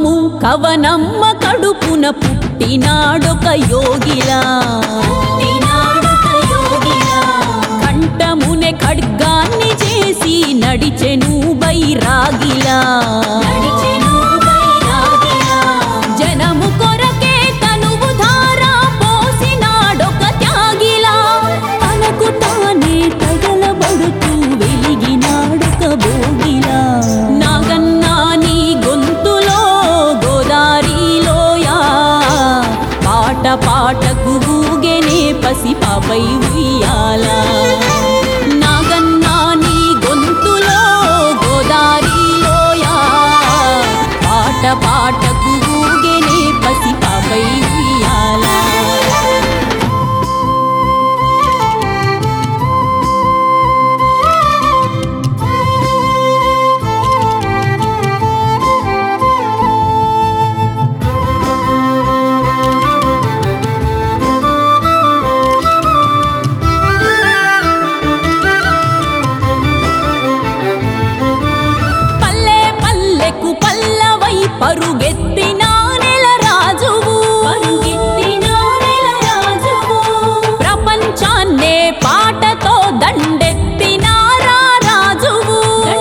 ఖమ్మము కవనమ్మ కడుపున పుట్టినాడొక యోగిలా కంఠమునే ఖడ్గాన్ని చేసి నడిచెను బైరాగిలా జనము కొరకే తనువు ధార పోసినాడొక త్యాగిలా తనకు తానే తగలబడుతూ వెలిగినాడొక భోగిలా నాగన్నా నీ గొంతులో గోదారిలోయా పాట పాటకు ఊగెనే పసి పాపై ఉయ్యాలా నాగన్నా నీ గొంతులో గోదారిలోయా పాట పాటకు ఊగెనే పసి పాపై ఉయ్యాలా పల్లె పల్లెకు పల్లవై పరుగెత్తిన నెల రాజువు ప్రపంచాన్నే పాటతో దండెత్తిన రా రాజువు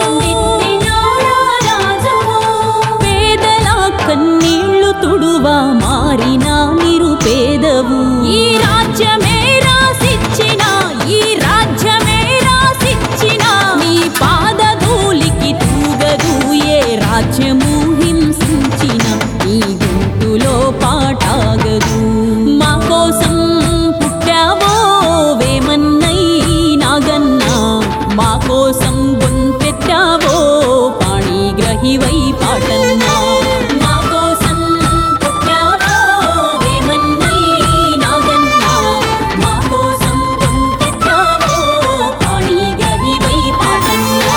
పేదల కన్నీళ్లు తుడువా మారిన నిరుపేదవు ఈ రాజ్యమే రాసిచ్చిన ఈ రాజ్యమే రాసిచ్చిన నీ పాదధూలికి తూగదు ఏ రాజ్యము హింసించిన నీ గొంతులో పాటాగదు మా కోసం పుట్టావో వేమన్నై నాగన్నా మా కోసం గొంతెత్తావో పాణిగ్రహివై పాటన్నా మా కోసం పుట్టావో వేమన్నై నాగన్నా మా కోసం గొంతెత్తావో పాణిగ్రహివై పాటన్నా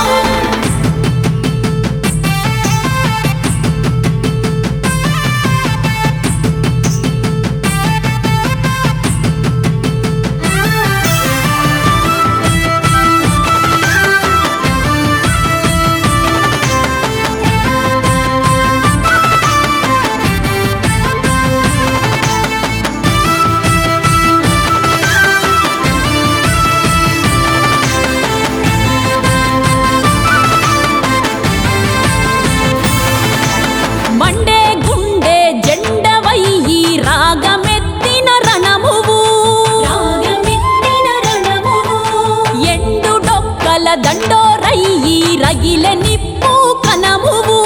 మండే గుండె జెండవై ఈ రాగమెత్తిన రణమువు ఎండు డొక్కల దండోరయ్యి రగిలె నిప్పు కనమువు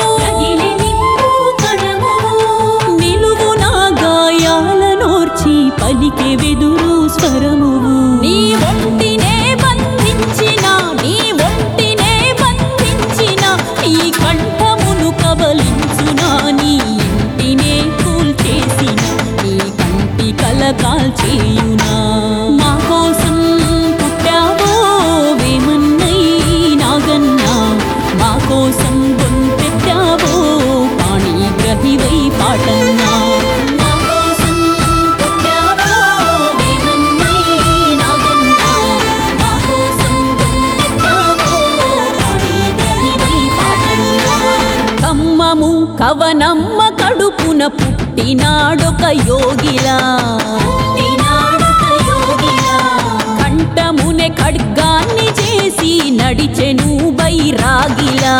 నిలువునా గాయాల నోర్చి పలికే వెదురు స్వరమువు నీ ఒంటినే బంధించిన నీ ఒంటినే బంధించిన నీ కంఠమును కబలించునా నీ ఇంటినే కూల్చేసిన నీ కంటి కలకాల్ చేయునా మా కోసం పుట్టావో వేమన్నై నాగన్నా మా కోసం గొంతెత్తావో పాణిగ్రహివై పాటన్నా మా కోసం పుట్టావో వేమన్నై నాగన్నా మా కోసం గొంతెత్తావో పాణిగ్రహివై పాటన్నా కమ్మము కవనమ్మ కడుపున పుట్టినాడొక యోగిలా కంఠమునే ఖడ్గాన్ని చేసి నడిచెను బైరాగిలా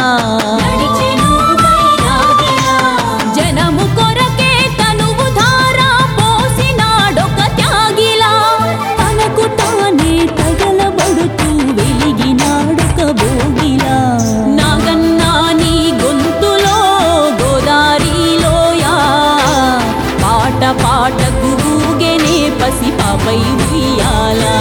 జనము కొరకే తనువు ధార పోసినాడొక త్యాగిలా తనకు తానే తగలబడుతూ వెలిగినాడొక భోగిలా నాగన్నా నీ గొంతులో గోదారిలోయా పాట పాటకు ఊగెనే పసి పాపై ఉయ్యాలా